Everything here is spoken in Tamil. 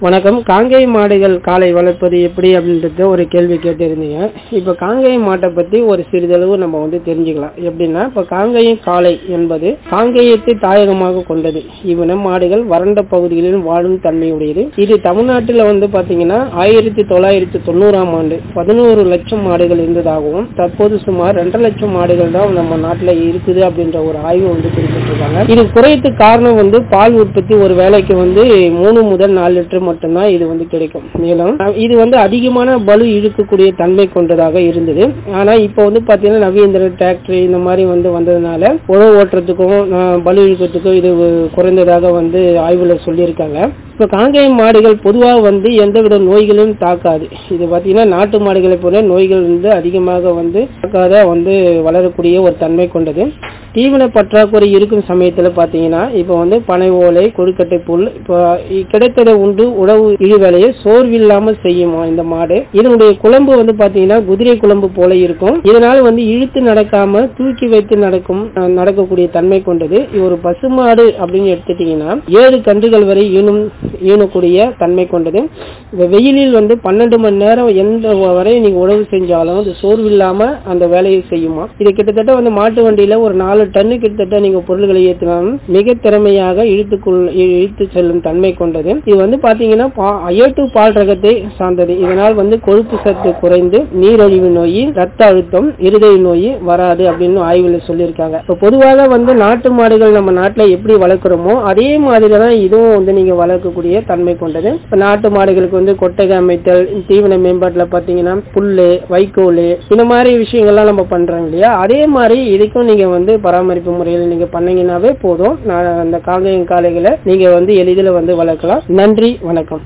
வணக்கம் காங்கேய மாடுகள் காளை வளர்ப்பது எப்படி அப்படின்றது ஒரு கேள்வி கேட்டிருந்தீங்க இப்போ காங்கேய மாட்டை பத்தி ஒரு சிறிதளவு நம்ம வந்து தெரிஞ்சுக்கலாம் எப்படின்னா இப்போ காங்கேயம் காளை என்பது காங்கேயத்தை தாயகமாக கொண்டது இவன மாடுகள் வறண்ட பகுதிகளில் வாழும் தன்மையுடையது இது தமிழ்நாட்டில் வந்து பாத்தீங்கன்னா ஆயிரத்தி தொள்ளாயிரத்தி தொண்ணூறாம் ஆண்டு பதினோரு லட்சம் மாடுகள் இருந்ததாகவும் தற்போது சுமார் ரெண்டரை லட்சம் மாடுகள் தான் நம்ம நாட்டில் இருக்குது அப்படின்ற ஒரு ஆய்வு வந்து குறிப்பிட்டிருக்காங்க இது குறையத்துக்கு காரணம் வந்து பால் உற்பத்தி ஒரு வேலைக்கு வந்து மூணு முதல் நாலு லிட்டர் மட்டும்தான் இது வந்து கிடைக்கும் மேலும் இது வந்து அதிகமான பலு இழுக்கக்கூடிய தன்மை கொண்டதாக இருந்தது ஆனா இப்போ வந்து பாத்தீங்கன்னா நவீந்திர டிராக்டர் இந்த மாதிரி வந்து வந்ததுனால உழவு ஓட்டுறதுக்கும் அஹ், பலு இழுக்கிறதுக்கும் இது குறைந்ததாக வந்து ஆய்வுல சொல்லியிருக்காங்க இப்போ காங்கேயம் மாடுகள் பொதுவாக வந்து எந்தவித நோய்களும் தாக்காது இது பார்த்தீங்கன்னா நாட்டு மாடுகளை போல நோய்கள் வந்து அதிகமாக வந்து தாக்காத வந்து வளரக்கூடிய ஒரு தன்மை கொண்டது தீவன பற்றாக்குறை இருக்கும் சமயத்துல பாத்தீங்கன்னா இப்போ வந்து பனை ஓலை கொழுக்கட்டை புல் இப்போ கிடைத்ததை உண்டு உணவு இழிவேலையை சோர்வில்லாம செய்யுமா இந்த மாடு இதனுடைய குழம்பு வந்து பாத்தீங்கன்னா குதிரை குழம்பு போல இருக்கும் இதனால வந்து இழுத்து நடக்காம தூக்கி வைத்து நடக்கும் அஹ், நடக்கக்கூடிய தன்மை கொண்டது இது ஒரு பசுமாடு அப்படின்னு எடுத்துட்டீங்கன்னா ஏழு கன்றுகள் வரை ஈனும் ஈனக்கூடிய தன்மை கொண்டது இந்த வெயிலில் வந்து பன்னெண்டு மணி நேரம் எந்த வரை நீங்க உழவு செஞ்சாலும் அது சோர்வில்லாம அந்த வேலையை செய்யுமா இது கிட்டத்தட்ட வந்து மாட்டு வண்டியில ஒரு நாலு டன்னு கிட்டத்தட்ட நீங்க பொருள்களை ஏற்றினாலும் மிக திறமையாக இழுத்துக்குள் இழுத்து செல்லும் தன்மை கொண்டது இது வந்து பாத்தீங்கன்னா அயோட்டு பால் ரகத்தை சார்ந்தது இதனால் வந்து கொழுப்பு சத்து குறைந்து நீரழிவு நோய் ரத்த அழுத்தம் இருதய நோய் வராது அப்படின்னு ஆய்வுல சொல்லியிருக்காங்க இப்ப பொதுவாக வந்து நாட்டு மாடுகள் நம்ம நாட்டுல எப்படி வளர்க்குறோமோ அதே மாதிரி தான் இதுவும் வந்து நீங்க வளர்க்கக்கூடிய தன்மை கொண்டது இப்ப நாட்டு மாடுகளுக்கு வந்து கொட்டகை அமைத்தல் தீவன மேம்பாட்டுல பாத்தீங்கன்னா புல்லு வைக்கோல் இந்த மாதிரி விஷயங்கள்லாம் நம்ம பண்றோம் இல்லையா அதே மாதிரி இதுக்கும் நீங்க வந்து பராமரிப்பு முறையில் நீங்க பண்ணீங்கன்னாவே போதும் நான் அந்த காங்கேயம் காளைகளை நீங்க வந்து எளிதில் வந்து வளர்க்கலாம் நன்றி வணக்கம்